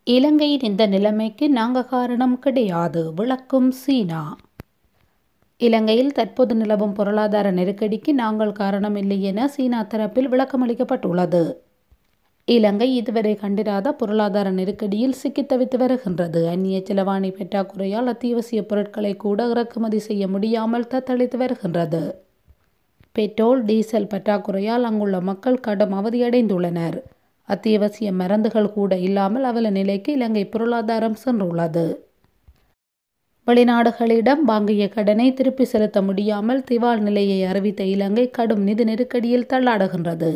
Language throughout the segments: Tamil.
இலங்கையின் இந்த நிலைமைக்கு நாங்க காரணம் கிடையாது விளக்கும் சீனா இலங்கையில் தற்போது நிலவும் பொருளாதார நெருக்கடிக்கு நாங்கள் காரணமில்லை என சீனா தரப்பில் விளக்கமளிக்கப்பட்டுள்ளது இலங்கை இதுவரை கண்டிராத பொருளாதார நெருக்கடியில் சிக்கித் தவித்து வருகின்றது அந்நிய செலவாணி பற்றாக்குறையால் அத்தியாவசிய பொருட்களை கூட இறக்குமதி செய்ய முடியாமல் தத்தளித்து வருகின்றது பெட்ரோல் டீசல் பற்றாக்குறையால் அங்குள்ள மக்கள் கடும் அவதியடைந்துள்ளனர் அத்தியாவசிய மருந்துகள் கூட இல்லாமல் அவல நிலைக்கு இலங்கை பொருளாதாரம் சென்றுள்ளது வெளிநாடுகளிடம் வாங்கிய கடனை திருப்பி செலுத்த முடியாமல் திவால் நிலையை அறிவித்த இலங்கை கடும் நிதி நெருக்கடியில் தள்ளாடுகின்றது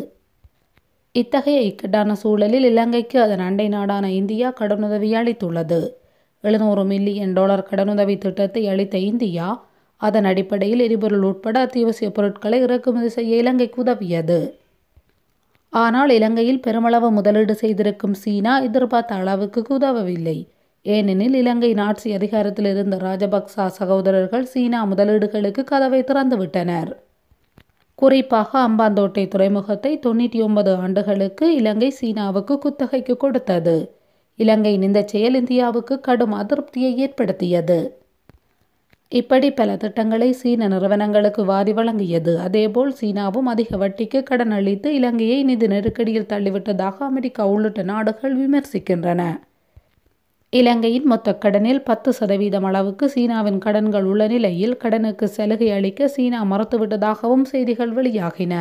இத்தகைய இக்கட்டான சூழலில் இலங்கைக்கு அதன் அண்டை நாடான இந்தியா கடனுதவி அளித்துள்ளது எழுநூறு மில்லியன் டாலர் கடனுதவி திட்டத்தை அளித்த இந்தியா அதன் அடிப்படையில் எரிபொருள் உட்பட அத்தியாவசிய பொருட்களை இறக்குமதி செய்ய இலங்கைக்கு உதவியது ஆனால் இலங்கையில் பெருமளவு முதலீடு செய்திருக்கும் சீனா எதிர்பார்த்த அளவுக்கு உதவவில்லை ஏனெனில் இலங்கையின் ஆட்சி அதிகாரத்தில் இருந்த ராஜபக்சா சகோதரர்கள் சீனா முதலீடுகளுக்கு கதவை திறந்துவிட்டனர் குறிப்பாக அம்பாந்தோட்டை துறைமுகத்தை தொண்ணூற்றி ஒன்பது ஆண்டுகளுக்கு இலங்கை சீனாவுக்கு குத்தகைக்கு கொடுத்தது இலங்கையின் இந்த செயல் இந்தியாவுக்கு கடும் அதிருப்தியை ஏற்படுத்தியது இப்படி பல திட்டங்களை சீன நிறுவனங்களுக்கு வாரி வழங்கியது அதேபோல் சீனாவும் அதிக வட்டிக்கு கடன் அளித்து இலங்கையை நிதி நெருக்கடியில் தள்ளிவிட்டதாக அமெரிக்கா உள்ளிட்ட நாடுகள் விமர்சிக்கின்றன இலங்கையின் மொத்த கடனில் பத்து சதவீதம் அளவுக்கு சீனாவின் கடன்கள் உள்ள நிலையில் கடனுக்கு சலுகை அளிக்க சீனா மறுத்துவிட்டதாகவும் செய்திகள் வெளியாகின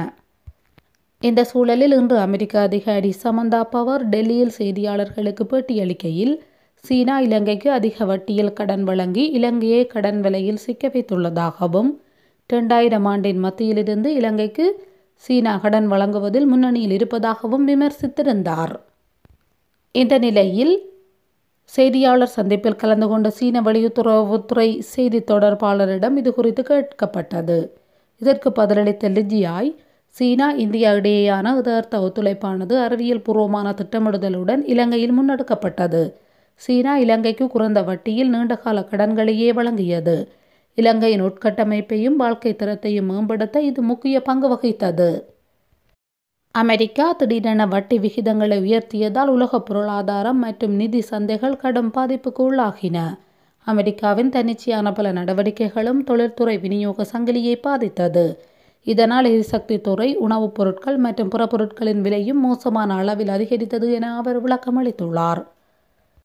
இந்த சூழலில் இன்று அமெரிக்க அதிகாரி சமந்தா பவர் டெல்லியில் செய்தியாளர்களுக்கு பேட்டியளிக்கையில் சீனா இலங்கைக்கு அதிக வட்டியில் கடன் வழங்கி இலங்கையை கடன் விலையில் சிக்க வைத்துள்ளதாகவும் இரண்டாயிரம் ஆண்டின் மத்தியிலிருந்து இலங்கைக்கு சீனா கடன் வழங்குவதில் முன்னணியில் இருப்பதாகவும் விமர்சித்திருந்தார் இந்த நிலையில் செய்தியாளர் சந்திப்பில் கலந்து கொண்ட சீன வெளியுறவுத்துறை செய்தி தொடர்பாளரிடம் இது குறித்து கேட்கப்பட்டது இதற்கு பதிலளித்த லிஜியாய் சீனா இந்தியா இடையேயான யதார்த்த ஒத்துழைப்பானது அறிவியல் பூர்வமான திட்டமிடுதலுடன் இலங்கையில் முன்னெடுக்கப்பட்டது சீனா இலங்கைக்கு குறைந்த வட்டியில் நீண்டகால கடன்களையே வழங்கியது இலங்கையின் உட்கட்டமைப்பையும் வாழ்க்கை தரத்தையும் மேம்படுத்த இது முக்கிய பங்கு வகித்தது அமெரிக்கா திடீரென வட்டி விகிதங்களை உயர்த்தியதால் உலக பொருளாதாரம் மற்றும் நிதி சந்தைகள் கடும் பாதிப்புக்கு உள்ளாகின அமெரிக்காவின் தன்னிச்சையான பல நடவடிக்கைகளும் தொழில்துறை விநியோக சங்கிலியை பாதித்தது இதனால் எரிசக்தி துறை உணவுப் பொருட்கள் மற்றும் பிற பொருட்களின் விலையும் மோசமான அளவில் அதிகரித்தது என அவர் விளக்கமளித்துள்ளார்